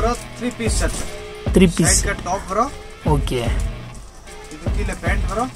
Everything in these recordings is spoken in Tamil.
வரும் three piece set three piece side cut top வரும் ஓகே இது கீழே பேண்ட் வரும்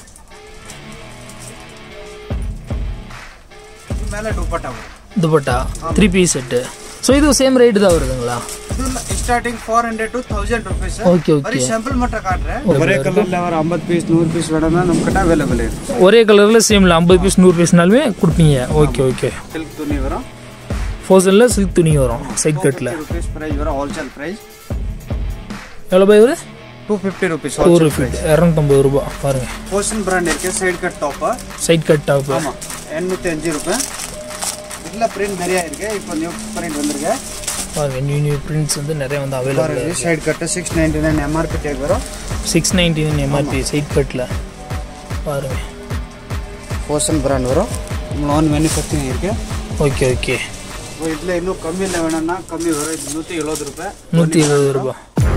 இது மேல துப்பட்டா வரும் dupatta three piece set so இது சேம் ரேட்டு தான் வருதுங்களா ಇದು starting four hundred to thousand rupees okay okay ಬರೀ ಸ್ಯಾಂಪಲ್ ಮಾತ್ರ ಕಾಟ್ರೆ ಬರೇ ಕಲರ್ ಅವ್ರ ಐம்பತ್ತು ಪೀಸ್ ನೂರು ಪೀಸ್ ಬೇಡನ ನಮ್ಮ ಕಡೆ ಅವೈಲೇಬಲ್ ಇದೆ ஒரே கலரில் சேமில் ஐம்பது பீஸ் நூறு பீஸ்னாலுமே கொடுப்பீங்க ஓகே ஓகே ಸಿಲ್ಕ್ ತುನಿ ವರೋ ஃபோசனில் சில்க் துணி வரும் சைட் கட்டில் ರುಪೀಸ್ ಪ್ರೈಸ್ ವರೋ ಹೋಲ್ಸೇಲ್ ಪ್ರೈಸ್ எவ்வளோ பை வருது ಟೂ ಫಿಫ್ಟಿ ರುಪೀಸ್ ஒரு ஃபிட் இரநூத்தம்பது ரூபா பாருங்க ಪೋಷನ್ ಬ್ರಾಂಡ್ ಇருக்கு side cut top side cut top ஆமா எண்ணூத்தி அஞ்சு ரூபாய் இதுல பிரிண்ட் நிறைய இருக்கு இப்போ நியூ பிரிண்ட் வந்திருக்கு பாருங்க நியூ நியூ பிரிண்ட்ஸ் வந்து நிறைய வந்து அவைலபிள் பாருங்க side cut six ninety nine MRP tag வரும் six ninety nine MRP side கட்டில் பாருங்க போஷன் பிராண்ட் வரும் நம்ம ஓன் மேனுஃபேக்சரிங் இருக்கு ஓகே ஓகே இப்போ இதுல இன்னும் கம்மியில் வேணும்னா கம்மி வரும் இது நூற்றி எழுபது ரூபாய் நூற்றி இருபது ரூபா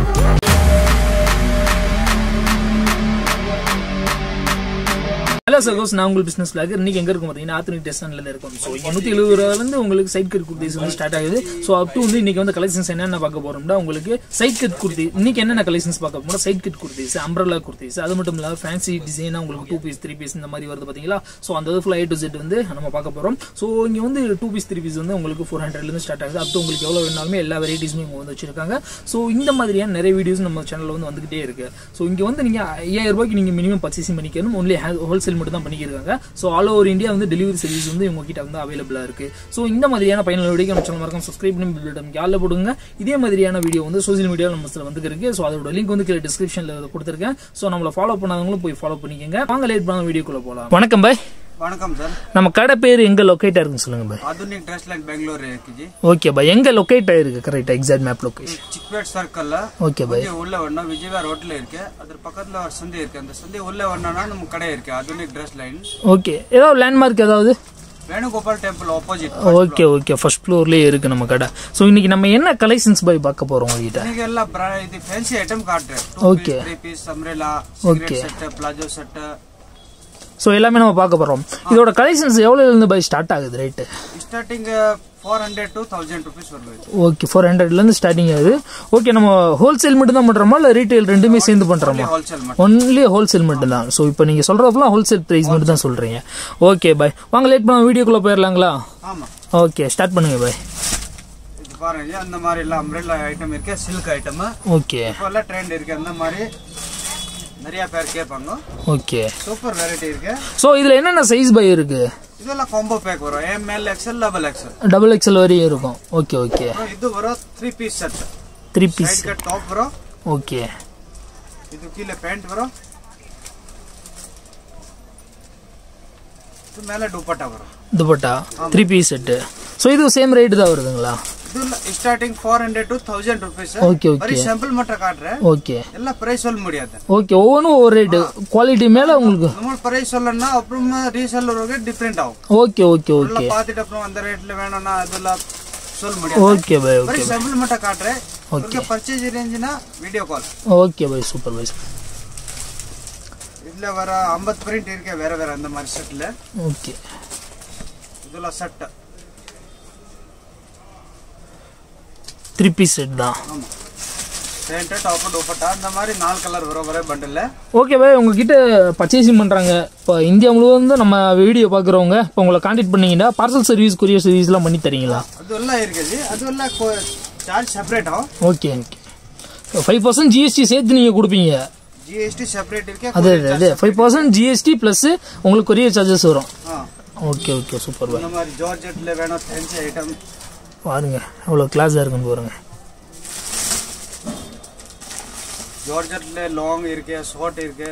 ஹலோ சகோஸ் நான் உங்கள் பிசினஸ் பிளாக் இன்னைக்கு எங்க இருக்கும் பார்த்தீங்கன்னா ஆத்தனிக் டெஸ்டான்ல இருக்கும் ஸோ இங்கே நூற்றி எழுபது ரூபாயிலிருந்து உங்களுக்கு சைட் கட் குர்த்திஸ் வந்து ஸ்டார்ட் ஆகுது ஸோ அப் டு வந்து இன்னைக்கு வந்து கலெக்ஷன்ஸ் என்னென்ன பார்க்க போறோம்னா உங்களுக்கு சைட் கட் குர்த்தி இன்னைக்கு என்னென்ன கலெக்ஷன்ஸ் பார்க்க போறோம் side cut kurtis umbrella kurtis அது மட்டும் இல்லாம ஃபேன்சி டிசைனா உங்களுக்கு டூ பீஸ் த்ரீ பீஸ் இந்த மாதிரி வருது பார்த்தீங்களா ஸோ அந்த ஃபுல் ஐ டு செட் வந்து நம்ம பார்க்க போறோம் ஸோ இங்கே வந்து டூ பீஸ் த்ரீ பீஸ் வந்து உங்களுக்கு ஃபோர் ஹண்ட்ரட்லேருந்து ஸ்டார்ட் ஆகுது அப் டு உங்களுக்கு எவ்வளோ வேணாலுமே எல்லா வெரைட்டிஸுமே இங்கே வந்து வச்சிருக்காங்க ஸோ இந்த மாதிரியான நிறைய வீடியோஸ் நம்ம சேனலில் வந்து வந்துகிட்டே இருக்கு ஸோ இங்கே வந்து நீங்கள் ஐயாயிரம் ரூபாய்க்கு நீங்கள் மினிமம் பர்ச்சேசிங் பண்ணிக்கணும் ஒன்லி ஹோல்சேல் மட்டும் தான் பண்ணிக்கிறாங்க ஸோ ஆல் ஓவர் இந்தியா வந்து டெலிவரி சர்வீஸ் வந்து இவங்க கிட்ட வந்து அவைலபிளாக இருக்கு ஸோ இந்த மாதிரியான பயனுள்ள வீடியோ நம்ம சேனல் மறக்காம சப்ஸ்கிரைப் பண்ணி பில் பட்டன் யாரில் போடுங்க இதே மாதிரியான வீடியோ வந்து சோசியல் மீடியாவில் நம்ம வந்து இருக்கு ஸோ அதோட லிங்க் வந்து கீழே டிஸ்கிரிப்ஷனில் கொடுத்துருக்கேன் ஸோ நம்மளை ஃபாலோ பண்ணாதவங்களும் போய் ஃபாலோ பண்ணிக்கோங்க வாங்க லேட் பண்ண வீடியோக்குள்ள போகலாம் வணக்கம் பாய் வணக்கம் சார் நம்ம கடை பேர் எங்க லொக்கேட் இருக்குன்னு சொல்லுங்க பாய் ಆಧುನಿಕ್ ಡ್ರೆಸ್ ಲೈನ್ ಬೆಂಗಳೂರು ಇರ್ಕಿಜಿ ஓகே பாய் எங்க லொக்கேட் ஆயிருக்கு correct exact map location Chickpet circle okay பாய் உள்ள ஒண்ணா விஜயவார் ரோட்ல இருக்கு அದ್ರ பக்கத்துல ஒரு சந்தை இருக்கு அந்த சந்தை உள்ள ஒண்ணா நம்ம கடை இருக்கு ஆதுனிக் ட்ரெஸ் லைன் ஓகே ஏதாவது லேண்ட்மார்க் ஏதாவது Venugopal temple opposite okay okay first ஃப்ளோர்லேயே இருக்கு நம்ம கடை ஸோ இன்னைக்கு நம்ம என்ன கலெக்ஷன்ஸ் பாய் பார்க்க போறோம் உங்ககிட்ட இன்னைக்கு எல்லாம் bra- இது ஃபேன்சி ஐட்டம் காட்டுறேன் Okay. Three piece umbrella Okay. Cigarette set palazzo set so எல்லாமே நம்ம பார்க்க போறோம் இதோட கலெக்ஷன்ஸ் எவ்வளோ இருந்து பாய் ஸ்டார்ட் ஆகுது rate starting four hundred to thousand rupees வருது ஓகே ஃபோர் ஹண்ட்ரட்லேருந்து ஸ்டார்டிங் ஆகுது ஓகே நம்ம ஹோல்சேல் மட்டும் தான் பண்ணுறோமா இல்லை ரீட்டைல் ரெண்டுமே சேர்ந்து பண்ணுறோமா ஹோல்சேல் மட்டும் ஒன்லி ஹோல்சேல் மட்டும் தான் ஸோ இப்போ நீங்கள் சொல்கிறப்பெல்லாம் ஹோல்சேல் ப்ரைஸ் மட்டும் தான் சொல்கிறீங்க ஓகே பாய் வாங்க லேட் பண்ண வீடியோக்குள்ளே போயிடலாங்களா ஆமா ஓகே ஸ்டார்ட் பண்ணுங்க பாய் இது பாருங்க அந்த மாதிரி எல்லாம் அம்ரேலா ஐட்டம் இருக்கு சில்க் ஐட்டம் ஓகே இப்போ எல்லாம் ட்ரெண்ட் இருக்கு அந்த மாதிரி நிறைய பேர் கேட்பாங்க ஓகே சூப்பர் வெரைட்டி இருக்கு ஸோ இதில் என்னென்ன சைஸ் பை இருக்கு இதெல்லாம் காம்போ பேக் வரும் M L XL double XL double XL வரையும் இருக்கும் ஓகே ஓகே அப்புறம் இது வரும் three piece set three piece side cut top வரும் ஓகே ಇದು ಕೀழே ಪ್ಯಾಂಟ್ வரும் ಇದು ಮೇಲೆ ದುಪ್ಪಟ್ಟ வரும் dupatta three piece set so இது சேம் ரேட்டு தான் வருதுங்களா ಇದು starting four hundred to thousand rupees okay ಬರೀ ஓகே ಸ್ಯಾಂಪಲ್ ಮಾತ್ರ ಕಾಟ್ರೆ ஓகே ಎಲ್ಲ ಪ್ರೈಸ್ சொல்ல முடியாது ஓகே ஒவ்வொன்றும் ஒவ்வொரு ரேட்டு குவாலிட்டி மேலே உங்களுக்கு நம்ம பிரைஸ் சொல்லணும்னா அப்புறமா ரீசெல்லருக்கு டிஃப்ரெண்ட் ஆகும் ஓகே ஓகே எல்லாம் ஓகே பார்த்துட்டு அப்புறம் அந்த ரேட்ல வேணும்னா அதெல்லாம் சொல்ல முடியாது ஓகே பை ಬರೀ ஓகே ಸ್ಯಾಂಪಲ್ ಮಾತ್ರ ಕಾಟ್ರೆ ಅವ್ರಿಗೆ ಪರ್ಚೇಸ್ ರೇಂಜ್ನ ವಿಡಿಯೋ ಕಾಲ್ ஓகே பை சூப்பர் பை இதுல வர ஐம்பது பிரிண்ட் இருக்கு வேற வேற அந்த மாதிரி செட்ல ஓகே இதெல்லாம் செட் த்ரீ பீஸ் செட் தான் ஆமா பேண்ட் டாப் துப்பட்டா அந்த மாதிரி நாலு கலர் வரும் ஒரே பண்டில் ஓகே பை உங்ககிட்ட பர்ச்சேசிங் பண்ணுறாங்க இப்போ இந்தியா முழுவதும் நம்ம வீடியோ பார்க்குறவங்க இப்போ உங்களை காண்டாக்ட் பண்ணீங்கன்னா பார்சல் சர்வீஸ் கொரியர் சர்வீஸ்லாம் பண்ணி தரீங்களா ಅದೆಲ್ಲ இருக்குது ಅದೆಲ್ಲ charge separate okay okay five percent GST சேர்த்து நீங்கள் கொடுப்பீங்க ಜಿ ಎಸ್ ಟಿ ಸೆಪರೇಟ್ ಇರ್ಕೆ அது அது அது ஃபைவ் பர்சன்ட் ஜிஎஸ்டி ப்ளஸ் உங்களுக்கு கொரியர் சார்ஜஸ் வரும் ಹಾ ஓகே ஓகே சூப்பர் பாய் இந்த மாதிரி ஜார்ஜெட்ல வேணும் ஃபேன்சி ஐட்டம் பாருங்க அவ்வளோ கிளாஸாக இருக்குன்னு பாருங்க ஜார்ஜெட்ல லாங் இருக்கு ஷார்ட் இருக்கு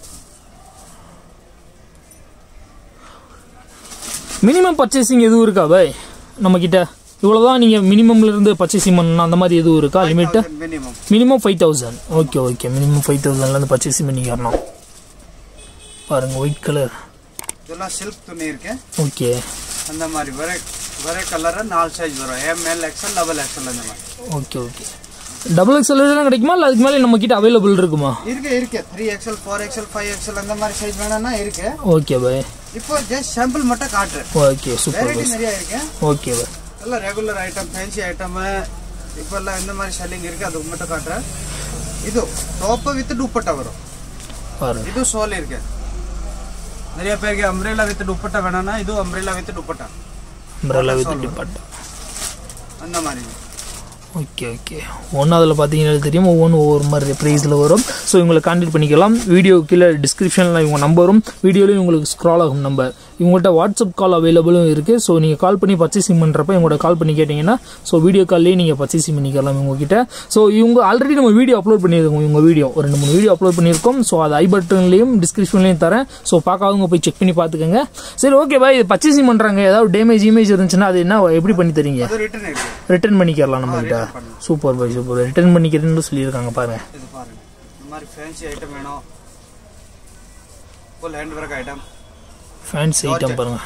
மினிமம் பர்ச்சேசிங் எதுவும் இருக்கா பாய் நம்ம கிட்ட இவ்வளோதான் நீங்கள் மினிமம்ல இருந்து பர்ச்சேசிங் பண்ணணும் அந்த மாதிரி எதுவும் இருக்கா limit minimum minimum five thousand okay okay minimum five தௌசண்ட்லேருந்து பர்ச்சேசிங் பண்ணிக்கிறணும் பாருங்க ஒயிட் கலர் இதெல்லாம் சில்க் துணி இருக்கு ஓகே அந்த மாதிரி ஒரே ஒரே கலர் நாலு சைஸ் வரும் M L XL double XL அந்த மாதிரி ஓகே ஓகே டபுள் எக்ஸ்எல் தான் கிடைக்குமா இல்லை அதுக்கு மேலே நம்ம கிட்ட அவைலபிள் இருக்குமா இருக்கு இருக்கு three XL four XL five XL அந்த மாதிரி சைஸ் வேணும்னா இருக்கு ஓகே பாய் இப்போ ஜஸ்ட் சாம்பிள் மட்டும் காட்டுறேன் ஓகே சூப்பர் வெரைட்டி பாய் நிறைய இருக்கு ஓகே பாய் எல்லாம் ரெகுலர் ஐட்டம் ஃபேன்சி ஐட்டம் இப்பெல்லாம் இந்த மாதிரி ஷெல்லிங் இருக்கு அதுக்கு மட்டும் காட்டுறேன் இது டாப் வித் துப்பட்டா வரும் பாருங்க இது சோல் இருக்கு நிறைய பேருக்கு அம்ரேலா வித் துப்பட்டா வேணும்னா இது umbrella with dupatta umbrella with டிபார்ட் அந்த மாதிரி ஓகே ஓகே ஒன்று அதில் பார்த்தீங்கன்னா தெரியும் ஒவ்வொன்றும் ஒவ்வொரு மாதிரி ப்ரைஸில் வரும் ஸோ இவங்களை கான்டாக்ட் பண்ணிக்கலாம் வீடியோ கீழே டிஸ்கிரிப்ஷனில் இவங்க நம்பரும் வீடியோலையும் உங்களுக்கு ஸ்க்ரால் ஆகும் நம்பர் இவங்கள்ட்ட வாட்ஸ்அப் கால் அவைலபிளும் இருக்குது ஸோ நீங்கள் கால் பண்ணி பர்ச்சேசிங் பண்ணுறப்ப இவங்கள்ட்ட கால் பண்ணி கேட்டிங்கன்னா ஸோ வீடியோ கால்லேயே நீங்கள் பர்ச்சேசிங் பண்ணிக்கலாம் இவங்ககிட்ட ஸோ இவங்க ஆல்ரெடி நம்ம வீடியோ அப்லோட் பண்ணியிருக்கோம் இவங்க வீடியோ ஒரு ரெண்டு மூணு வீடியோ அப்லோட் பண்ணியிருக்கோம் ஸோ அது ஐ பட்டன்லேயும் டிஸ்கிரிப்ஷன்லேயும் தரேன் ஸோ பார்க்காதவங்க போய் செக் பண்ணி பார்த்துக்கோங்க சரி ஓகே பாய் இது பர்ச்சேசிங் பண்ணுறாங்க ஏதாவது டேமேஜ் இமேஜ் இருந்துச்சுன்னா அது என்ன எப்படி பண்ணி தரீங்க அது ரிட்டர்ன் இருக்கு ரிட்டர்ன் பண்ணிக்கலாம் நம்ம கிட்ட சூப்பர் பாய் சூப்பர் ரிட்டர்ன் பண்ணிக்கிறேன்னு சொல்லியிருக்காங்க பாருங்க இது பாருங்க இந்த மாதிரி ஃபேன்சி ஐட்டம் வேணும் full hand work item fancy item பாருங்க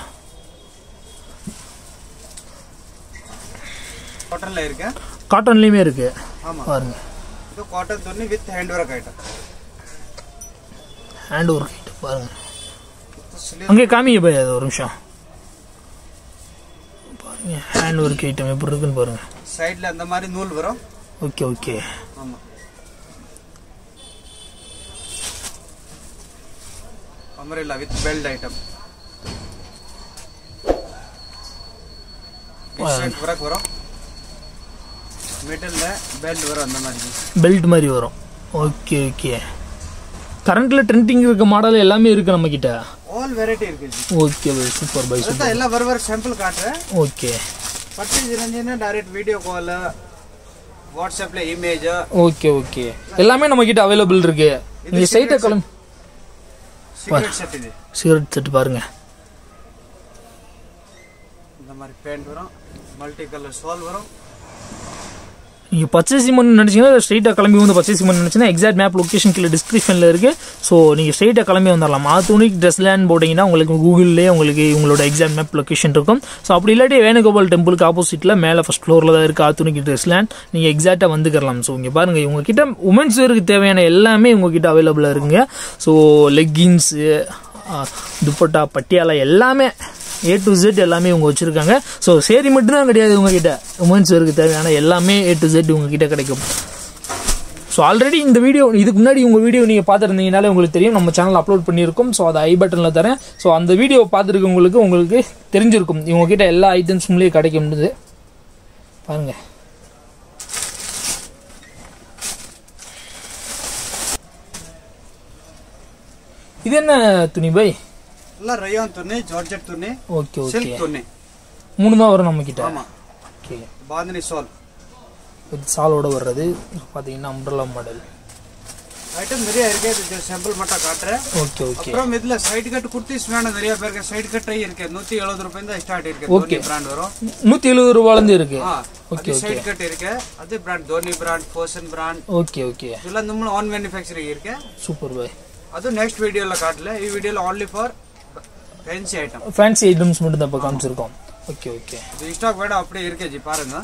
காட்டன்ல இருக்கு காட்டன்லயுமே இருக்கு ஆமா பாருங்க இது காட்டன் துணி with hand work item hand work item பாருங்க அங்கே காமிங்க பாய் அது ஒரு நிமிஷம் பாருங்க ஹேண்ட் ஒர்க் ஐட்டம் எப்படி இருக்குன்னு பாருங்க சைடுல அந்த மாதிரி நூல் வரும் ஓகே ஓகே ஆமா umbrella with belt item work வரும் மிடில் பெல்ட் வரும் அந்த மாதிரி பெல்ட் மாதிரி வரும் ஓகே ஓகே கரண்ட்ல ட்ரெண்டிங் இருக்க மாடல் எல்லாமே இருக்கு நம்ம கிட்ட ஆல் வெரைட்டி இருக்கு ஜி. ஓகே பாய் சூப்பர் பாய் சூப்பர் அதான் எல்லாம் வர வர சாம்பிள் காட்டுறேன் ஓகே பர்ச்சேஸ் இருந்துச்சுன்னா டைரக்ட் வீடியோ கால் வாட்ஸ்அப்ல இமேஜ் ஓகே ஓகே எல்லாமே நம்ம கிட்ட அவைலபிள் இருக்கு நீங்க சைட்டை கிளம்பி சிகரெட் செட் இது சிகரெட் செட் பாருங்க இந்த மாதிரி பேண்ட் வரும் மல்டி கலர் சால் வரும் நீங்கள் பர்ச்சேசிங் பண்ணி நினச்சிங்கன்னா ஸ்ட்ரெயிட்டாக கிளம்பி வந்து பர்ச்சேசிங் பண்ணி நினச்சிங்கன்னா எக்ஸாக்ட் மேப் லொக்கேஷன் கீழே டிஸ்கிரிப்ஷனில் இருக்குது ஸோ நீங்கள் ஸ்ட்ரெயிட்டாக கிளம்பி வந்துடலாம் ஆத்துனிக் ட்ரெஸ் லேண்ட் போட்டிங்கன்னா உங்களுக்கு கூகுள்லேயே உங்களுக்கு உங்களோட எக்ஸாக்ட் மேப் லொக்கேஷன் இருக்கும் ஸோ அப்படி இல்லாட்டி வேணுகோபால் டெம்பிளுக்கு ஆப்போசிட்டில் மேலே ஃபஸ்ட் ஃப்ளோரில் தான் இருக்குது ஆத்துனிக் ட்ரெஸ் லேண்ட் நீங்கள் எக்ஸாக்டாக வந்துக்கலாம் ஸோ இங்கே பாருங்கள் இவங்க கிட்ட உமன்ஸ் வேருக்கு தேவையான எல்லாமே உங்ககிட்ட அவைலபிளாக இருக்குங்க ஸோ லெக்கின்ஸு துப்பட்டா பட்டியாலா எல்லாமே ஏ டு Z எல்லாமே இவங்க வச்சிருக்காங்க ஸோ சேரி மட்டும்தான் கிடையாது உங்ககிட்ட உமன்ஸ் வேருக்கு தேவையான எல்லாமே ஏ டு Z உங்ககிட்ட கிடைக்கும் ஸோ ஆல்ரெடி இந்த வீடியோ இதுக்கு முன்னாடி உங்கள் வீடியோ நீங்கள் பார்த்துருந்தீங்கனாலே உங்களுக்கு தெரியும் நம்ம சேனல் அப்லோட் பண்ணியிருக்கோம் ஸோ அதை ஐ பட்டனில் தரேன் ஸோ அந்த வீடியோ பார்த்துருக்கவங்களுக்கு உங்களுக்கு தெரிஞ்சிருக்கும் இவங்ககிட்ட எல்லா ஐட்டம்ஸும்லேயே கிடைக்கும்ன்றது பாருங்க இது என்ன துணி பை எல்லாம் ரயான் துணி ஜார்ஜெட் துணி ஓகே ஓகே சில்க் துணி மூணு தான் வரும் நம்ம கிட்ட ஆமா ஓகே பாந்தினி சால் இது சாலோட வர்றது பார்த்தீங்கன்னா அம்ப்ரலா மாடல் ஐட்டம் நிறைய இருக்கு இது சாம்பிள் மட்டும் காட்டுறேன் ஓகே ஓகே அப்புறம் இதுல சைடு கட் குர்த்திஸ் வேணும் நிறைய பேருக்கு சைடு கட்டே இருக்கு நூத்தி எழுபது ரூபாய் தான் ஸ்டார்ட் இருக்கு Okay. தோனி பிராண்ட் வரும் நூற்றி எழுபது ரூபாலேருந்து இருக்கு ஆ Okay, அது சைடு கட் இருக்கு அது பிராண்ட் தோனி பிராண்ட் ஃபோர்சன் பிராண்ட் ஓಕೆ ಓಕೆ இதெல்லாம் நம்ம ஆன் மேனுஃபேக்சரிங் இருக்கு ಸೂಪರ್ ಬಾಯ್ அது நெக்ஸ்ட் வீடியோல காட்டல ಈ வீடியோல only for fancy item fancy items மட்டும் தான் இப்போ காமிச்சிருக்கோம் ஓகே ஓகே இது ஸ்டாக் வேணும் அப்படியே இருக்கு ஜி பாருங்க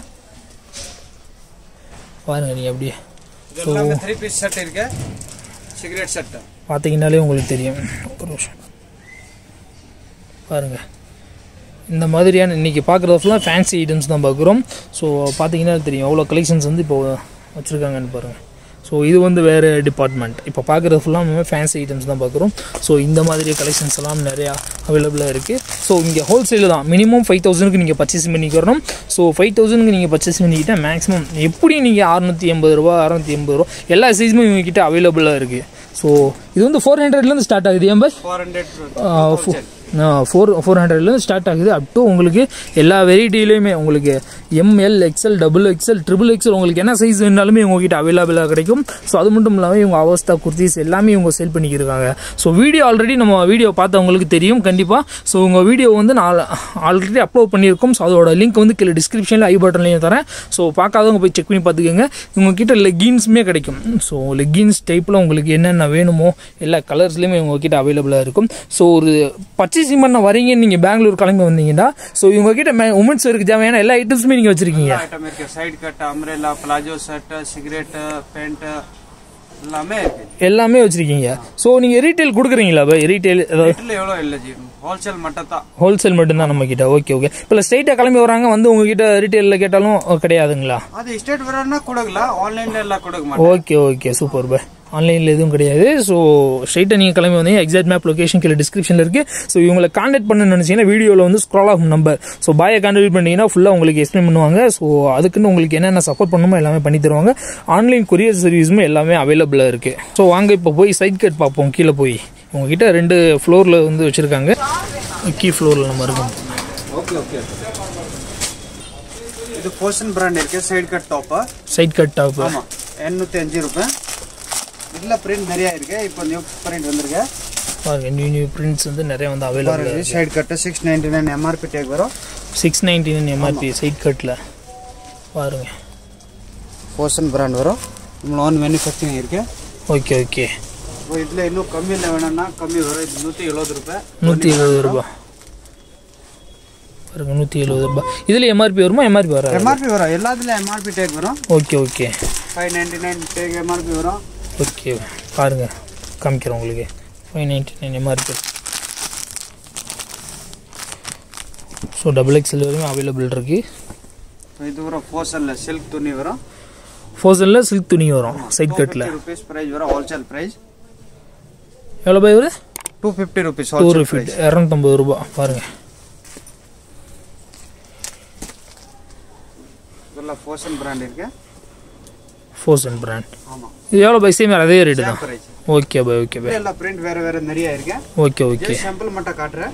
பாருங்க நீ அப்படியே இது எல்லாமே த்ரீ பீஸ் செட் இருக்கு சிகரெட் செட் பார்த்தீங்கனாலே உங்களுக்கு தெரியும் ஒரு நிமிஷம் பாருங்க இந்த மாதிரியான இன்னைக்கு பார்க்குறது ஃபுல்லாக ஃபேன்சி ஐட்டம்ஸ் தான் பார்க்குறோம் ஸோ பார்த்தீங்கன்னா தெரியும் எவ்வளோ கலெக்ஷன்ஸ் வந்து இப்போ வச்சுருக்காங்கன்னு பாருங்கள் ஸோ இது வந்து வேறு டிபார்ட்மெண்ட் இப்போ பார்க்குறது ஃபுல்லாக நம்ம ஃபேன்சி ஐட்டம்ஸ் தான் பார்க்குறோம் ஸோ இந்த மாதிரி கலெக்ஷன்ஸ் எல்லாம் நிறையா அவைலபிளாக இருக்குது ஸோ இங்கே ஹோல்சேல் தான் மினிமம் ஃபைவ் தௌசண்ட்க்கு நீங்கள் பர்ச்சேஸ் பண்ணிக்கிறணும் ஸோ ஃபைவ் தௌசண்ட்க்கு நீங்கள் பர்ச்சேஸ் பண்ணிக்கிட்டால் மேக்ஸிமம் எப்படி நீங்கள் அறுநூற்றி எண்பது ரூபா அறுநூற்றி எண்பது ரூபா எல்லா சைஸுமே இவங்ககிட்ட அவைலபிளாக இருக்குது ஸோ இது வந்து ஃபோர் ஹண்ட்ரட்லேருந்து ஸ்டார்ட் ஆகுது ஏன் பாய் ஃபோர் ஹண்ட்ரட் ஃபோர் ஃபோர் ஹண்ட்ரட்லேருந்து ஸ்டார்ட் ஆகுது அப் டு உங்களுக்கு எல்லா வெரைட்டிலையுமே உங்களுக்கு M L XL double XL triple XL உங்களுக்கு என்ன சைஸ் வேணாலுமே உங்ககிட்ட அவைலபிளாக கிடைக்கும் ஸோ அது மட்டும் இல்லாமல் இவங்க அவஸ்தா குர்த்திஸ் எல்லாமே இவங்க சேல் பண்ணிக்கிருக்காங்க ஸோ வீடியோ ஆல்ரெடி நம்ம வீடியோ பார்த்தவங்களுக்கு தெரியும் கண்டிப்பாக ஸோ உங்கள் வீடியோ வந்து நான் ஆல்ரெடி அப்லோட் பண்ணியிருக்கோம் ஸோ அதோட லிங்க் வந்து கீழே டிஸ்கிரிப்ஷனில் ஐ பட்டன்லையும் தரேன் ஸோ பார்க்காதவங்க போய் செக் பண்ணி பார்த்துக்கோங்க உங்ககிட்ட லெக்கின்ஸுமே கிடைக்கும் ஸோ லெக்கின்ஸ் டைப்பில் உங்களுக்கு என்னென்ன வேணுமோ எல்லா கலர்ஸ்லையுமே உங்ககிட்ட அவைலபிளாக இருக்கும் ஸோ ஒரு பர்ச்சேசிங் பண்ண வரீங்கன்னு நீங்கள் பெங்களூர் கிளம்பி வந்தீங்கன்னா ஸோ இவங்ககிட்ட உமன்ஸ் இருக்கு தேவையான எல்லா ஐட்டம்ஸுமே நீங்கள் வச்சிருக்கீங்க ஐட்டம் இருக்கு side cut umbrella palazzo shirt cigarette pant எல்லாமே இருக்கு எல்லாமே வச்சிருக்கீங்க ஸோ நீங்கள் ரீட்டைல் கொடுக்குறீங்களா பை ரீட்டைல் ஏதாவது ரேட்ல எவ்வளோ இல்லை ஜி ஹோல்சேல் மட்டும் தான் ஹோல்சேல் மட்டும்தான் நம்ம கிட்ட ஓகே ஓகே இப்போ ஸ்ட்ரைட்டாக கிளம்பி வராங்க வந்து உங்ககிட்ட ரீட்டெயிலில் கேட்டாலும் கிடையாதுங்களா அது ஸ்டேட் வரனா கொடுக்கலாம் ஆன்லைன்ல எல்லாம் கொடுக்க மாட்டோம் ஓகே ஓகே சூப்பர் பை ஆன்லைனில் எதுவும் கிடையாது ஸோ ஸ்ட்ரைட்டாக நீங்கள் கிளம்பி வந்தீங்க எக்ஸாக்ட் மேப் லொகேஷன் கீழே டிஸ்கிரிப்ஷனில் இருக்குது ஸோ இவங்களை காண்டாக்ட் பண்ணணும்னு நினச்சிங்கன்னா வீடியோவில் வந்து ஸ்க்ரால் ஆஃப் நம்பர் ஸோ பாயை காண்டாக்ட் பண்ணிங்கன்னா ஃபுல்லாக உங்களுக்கு எக்ஸ்பிளைன் பண்ணுவாங்க ஸோ அதுக்குன்னு உங்களுக்கு என்னென்ன சப்போர்ட் பண்ணுமோ எல்லாமே பண்ணி தருவாங்க ஆன்லைன் கொரியர் சர்வீஸும் எல்லாமே அவைலபிளாக இருக்குது ஸோ வாங்க இப்போ போய் சைட் கட் பார்ப்போம் கீழே போய் உங்ககிட்ட ரெண்டு ஃப்ளோரில் வந்து வச்சுருக்காங்க கீ ஃப்ளோரில் நம்ம இருக்கோம் ஓகே ஓகே இது போர்ஷன் பிராண்ட் இருக்கு side cut top side cut top ஆமா எண்ணூத்தி அஞ்சு ரூபாய் இதுல பிரிண்ட் நிறைய இருக்கு இப்போ நியூ பிரிண்ட் வந்திருக்கு பாருங்க நியூ நியூ பிரிண்ட்ஸ் வந்து நிறைய வந்து அவைலபிள் பாருங்க side cut six ninety nine MRP tag வரும் six ninety nine MRP side கட்டில் பாருங்க போர்ஷன் பிராண்ட் வரும் நம்மள ஓன் மேனுஃபேக்சரிங் இருக்கு ஓகே ஓகே இப்போ இதுல இன்னும் கம்மியில் வேணும்னா கம்மி வரும் இது நூற்றி எழுபது ரூபாய் நூற்றி எழுபது ரூபாய் பாருங்க நூற்றி எழுபது ரூபாய் இதில் எம்ஆர்பி வருமா எம்ஆர்பி வராது எம்ஆர்பி வரும் எல்லாத்துலயும் எம்ஆர்பி டேக் வரும் okay okay five ninety nine tag MRP வரும் ஓகே பாருங்க காமிக்கிறேன் உங்களுக்கு five ninety nine MRP so double XL வரையும் அவைலபிள் இருக்குது இப்போ இது வரும் போர்ஷனில் சில்க் துணி வரும் ஃபோசனில் சில்க் துணி வரும் சைட் கட்டில் ருபீஸ் ப்ரைஸ் வரும் ஹோல்சேல் ப்ரைஸ் எவ்வளோ பாய் வருது டூ ஃபிஃப்டி ருபீஸ் ஒரு ஹோல்சேல் ஃபிட் ப்ரைஸ் இரநூத்தம்பது ரூபா பாருங்க இதெல்லாம் போர்ஷன் பிராண்ட் இருக்கு ஃபோசன் பிராண்ட் ஆமாம் இது எவ்வளோ பை சேம் அதே ரேட்டு தான் ப்ரைஸ் ஓகே பாய் ஓகே பாய் எல்லாம் பிரிண்ட் வேற வேற நிறைய இருக்கு ஓகே ஓகே ஜஸ்ட் சாம்பிள் மட்டும் காட்டுறேன்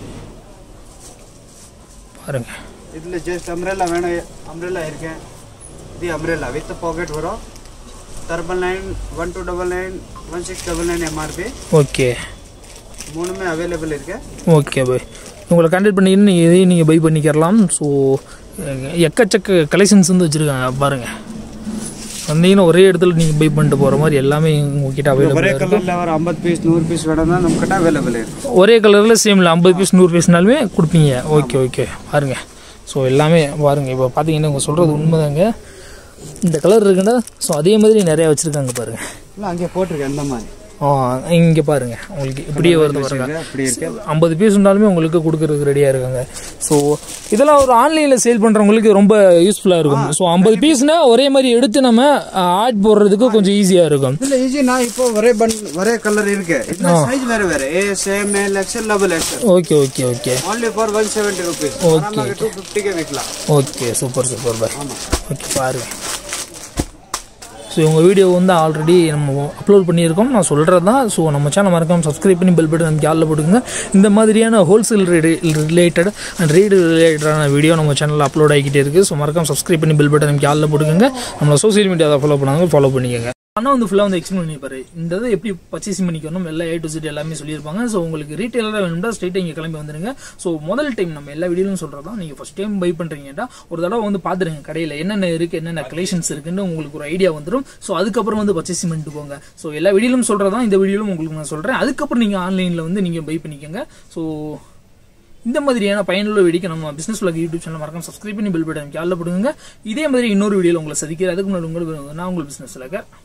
பாருங்க இதுல ஜஸ்ட் அம்ரெல்லா வேணும் அம்ரெல்லா இருக்கு இது அம்ரெல்லா வித் பாக்கெட் வரும் டர்பல் nine one two double nine one six double nine MRP okay மூணுமே அவைலபிள் இருக்கு ஓகே பாய் உங்களை கான்டாக்ட் பண்ணிக்கின்னு நீங்கள் இதையும் நீங்கள் பை பண்ணிக்கிறலாம் ஸோ எக்கச்சக்க கலெக்ஷன்ஸ் வந்து வச்சுருக்காங்க பாருங்கள் வந்தீங்கன்னா ஒரே இடத்துல நீங்கள் பை பண்ணிட்டு போகிற மாதிரி எல்லாமே உங்ககிட்ட ஒரே அவைலபிள் கலர்ல ஒரு ஐம்பது பீஸ் நூறு பீஸ் வேணும்னா நம்ம கிட்ட அவைலபிள் இருக்கு ஒரே கலரில் சேமில் ஐம்பது பீஸ் நூறு பீஸ்னாலுமே கொடுப்பீங்க ஓகே ஓகே பாருங்கள் ஸோ எல்லாமே பாருங்கள் இப்போ பார்த்தீங்கன்னா உங்கள் சொல்கிறது உண்மைதாங்க இந்த கலர் இருக்குன்னா ஸோ அதே மாதிரி நிறையா வச்சுருக்காங்க பாருங்கள் இல்லை அங்கே போட்டிருக்கேன் இந்த மாதிரி ஆ இங்கே பாருங்கள் உங்களுக்கு இப்படியே வருது பாருங்க அப்படி இருக்கு ஐம்பது பீஸ் இருந்தாலுமே உங்களுக்கு கொடுக்கறதுக்கு ரெடியாக இருக்காங்க ஸோ இதெல்லாம் ஒரு ஆன்லைனில் சேல் பண்ணுறவங்களுக்கு ரொம்ப யூஸ்ஃபுல்லாக இருக்கும் ஸோ ஐம்பது பீஸ்னா ஒரே மாதிரி எடுத்து நம்ம ஆட் போடுறதுக்கு கொஞ்சம் ஈஸியாக இருக்கும் இதுல ஈஸி நான் இப்போ ஒரே பன் ஒரே கலர் இருக்கு இதுல சைஸ் வேற வேற ஏ சேம் L XL double XL okay okay okay only for 170 rupees ஆமாங்க 250 க்கு விக்கலாம் ஓகே சூப்பர் சூப்பர் பாய் ஓகே பாருங்க ஸோ உங்கள் வீடியோ வந்து ஆல்ரெடி நம்ம அப்லோட் பண்ணியிருக்கோம் நான் சொல்கிறது தான் ஸோ நம்ம சேனல் மறக்காம சப்ஸ்கிரைப் பண்ணி பெல் பட்டன் நமக்கு ஆளில் போட்டுங்க இந்த மாதிரியான ஹோல்சேல் ரிலேட்டட் அண்ட் ரேட் ரிலேட்டடான வீடியோ நம்ம சேனலில் அப்லோட் ஆகிக்கிட்டே இருக்குது ஸோ மறக்காம சப்ஸ்கிரைப் பண்ணி பெல் பட்டன் நமக்கு ஆளில் போட்டுக்கோங்க நம்மளை சோசியல் மீடியாவை ஃபாலோ பண்ணாங்க ஃபாலோ பண்ணிக்கோங்க அண்ணா வந்து ஃபுல்லாக வந்து எக்ஸ்பிளைன் பண்ணிப்பாரு இந்த இதை எப்படி பர்ச்சேசிங் பண்ணிக்கணும் எல்லா ஏ டு Z எல்லாமே சொல்லியிருப்பாங்க ஸோ உங்களுக்கு ரீட்டெயிலராக வேணும்னா ஸ்ட்ரெயிட்டாக இங்கே கிளம்பி வந்துருங்க ஸோ முதல் டைம் நம்ம எல்லா வீடியோலும் சொல்கிறது தான் நீங்கள் ஃபஸ்ட் டைம் பை பண்ணுறீங்கன்னா ஒரு தடவை வந்து பார்த்துருங்க கடையில் என்னென்ன இருக்குது என்னென்ன கலெக்ஷன்ஸ் இருக்குன்னு உங்களுக்கு ஒரு ஐடியா வந்துடும் ஸோ அதுக்கப்புறம் வந்து பர்ச்சேசிங் பண்ணிட்டு போங்க ஸோ எல்லா வீடியோலும் சொல்கிறது தான் இந்த வீடியோலும் உங்களுக்கு நான் சொல்கிறேன் அதுக்கப்புறம் நீங்கள் ஆன்லைனில் வந்து நீங்கள் பை பண்ணிக்கோங்க ஸோ இந்த மாதிரியான பயனுள்ள வீடியோக்கு நம்ம பிசினஸ் உலக யூடியூப் சேனல் மறக்காம சப்ஸ்கிரைப் பண்ணி பெல் பட்டன் காலில் போடுங்க இதே மாதிரி இன்னொரு வீடியோவில் உங்களை சந்திக்கிறேன் அதுக்கு முன்னாடி உங்களுக்கு நான் உங்கள் பிசினஸ் உலக